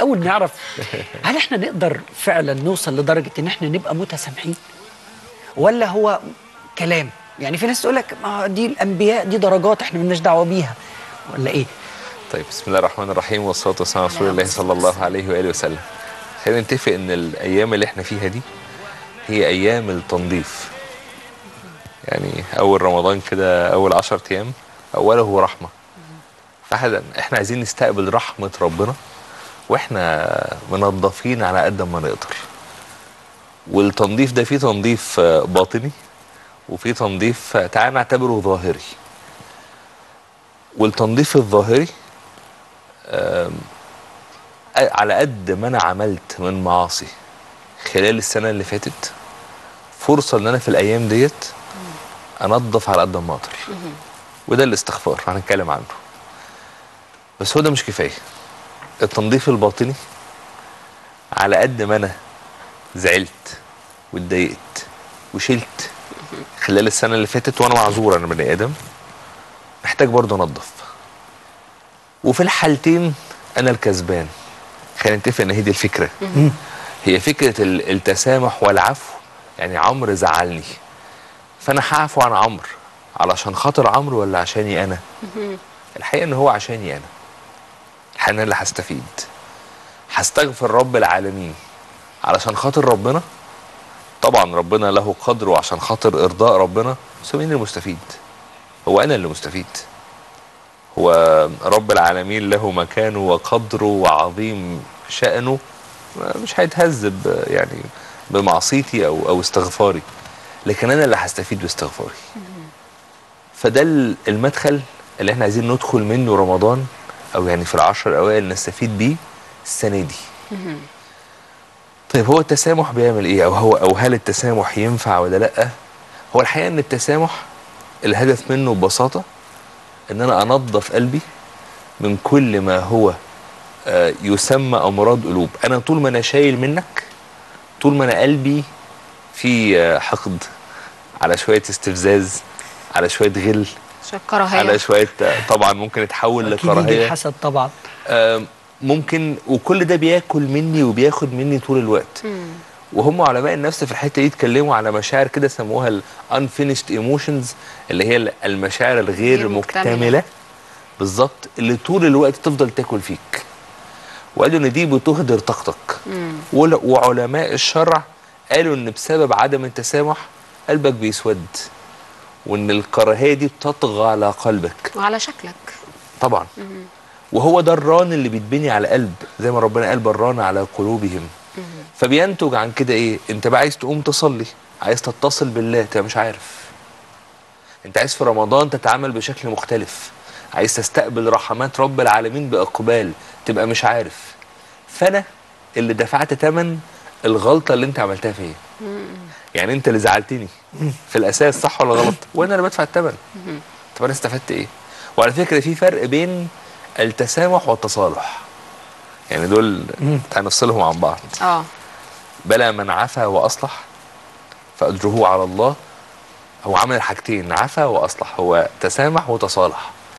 الاول نعرف هل احنا نقدر فعلا نوصل لدرجه ان احنا نبقى متسامحين ولا هو كلام يعني في ناس تقول لك ما دي الانبياء دي درجات احنا مالناش دعوه بيها ولا ايه طيب بسم الله الرحمن الرحيم والصلاه والسلام على رسول الله صلى الله عليه واله وسلم خلينا نتفق ان الايام اللي احنا فيها دي هي ايام التنظيف يعني اول رمضان كده اول 10 ايام اوله رحمه فاحنا احنا عايزين نستقبل رحمه ربنا واحنا منظفين على قد ما نقدر والتنظيف ده فيه تنظيف آه، باطني وفيه تنظيف آه، تعال نعتبره ظاهري والتنظيف الظاهري آم، على قد ما انا عملت من معاصي خلال السنه اللي فاتت فرصه ان انا في الايام ديت انظف على قد ما اقدر وده الاستغفار هنتكلم عنه بس هو ده مش كفايه التنظيف الباطني على قد ما انا زعلت واتضايقت وشلت خلال السنه اللي فاتت وانا معذور انا بني ادم محتاج برضه انظف وفي الحالتين انا الكسبان خلينا نتفق ان هي دي الفكره هي فكره ال- التسامح والعفو يعني عمرو زعلني فانا هعفو عن عمرو علشان خاطر عمرو ولا عشاني انا الحقيقه ان هو عشاني انا الحقيقه انا اللي هستفيد هستغفر رب العالمين علشان خاطر ربنا طبعا ربنا له قدر وعشان خاطر ارضاء ربنا بس مين المستفيد هو انا اللي مستفيد هو رب العالمين له مكانه وقدره وعظيم شأنه مش هيتهز ب- يعني بمعصيتي او او استغفاري لكن انا اللي هستفيد باستغفاري فده ال- المدخل اللي احنا عايزين ندخل منه رمضان او يعني في العشر الاوائل نستفيد بيه السنه دي طيب هو التسامح بيعمل ايه او هو او هل التسامح ينفع ولا لا هو الحقيقه ان التسامح الهدف منه ببساطه ان انا انظف قلبي من كل ما هو آه، يسمى امراض قلوب انا طول ما انا شايل منك طول ما انا قلبي في آه، حقد على شويه استفزاز على شويه غل شوية كراهية على شويه آه، طبعا ممكن يتحول اكيد يجي لكراهيه الحسد طبعا آه، ممكن وكل ده بياكل مني وبياخد مني طول الوقت وهم علماء النفس في الحته دي اتكلموا على مشاعر كده سموها ال unfinished emotions اللي هي ال- المشاعر الغير غير مكتملة. مكتمله بالظبط اللي طول الوقت تفضل تاكل فيك وقالوا ان دي بتهدر طاقتك ول- وعلماء الشرع قالوا ان بسبب عدم التسامح قلبك بيسود وان الكراهيه دي بتطغى على قلبك وعلى شكلك طبعا وهو ده الران اللي بيتبني على قلب زي ما ربنا قال بران على قلوبهم فبينتج عن كده ايه انت بقى عايز تقوم تصلي عايز تتصل بالله انت مش عارف انت عايز في رمضان تتعامل بشكل مختلف عايز تستقبل رحمات رب العالمين باقبال تبقى مش عارف فانا اللي دفعت ثمن الغلطه اللي انت عملتها فيا يعني انت اللي زعلتني في الاساس صح ولا غلط وانا اللي بدفع الثمن طب انا استفدت ايه وعلى فكره في فرق بين التسامح والتصالح يعني دول هنفصلهم عن بعض اه بلى من عفا واصلح فاجره على الله هو عمل حاجتين عفا واصلح هو تسامح وتصالح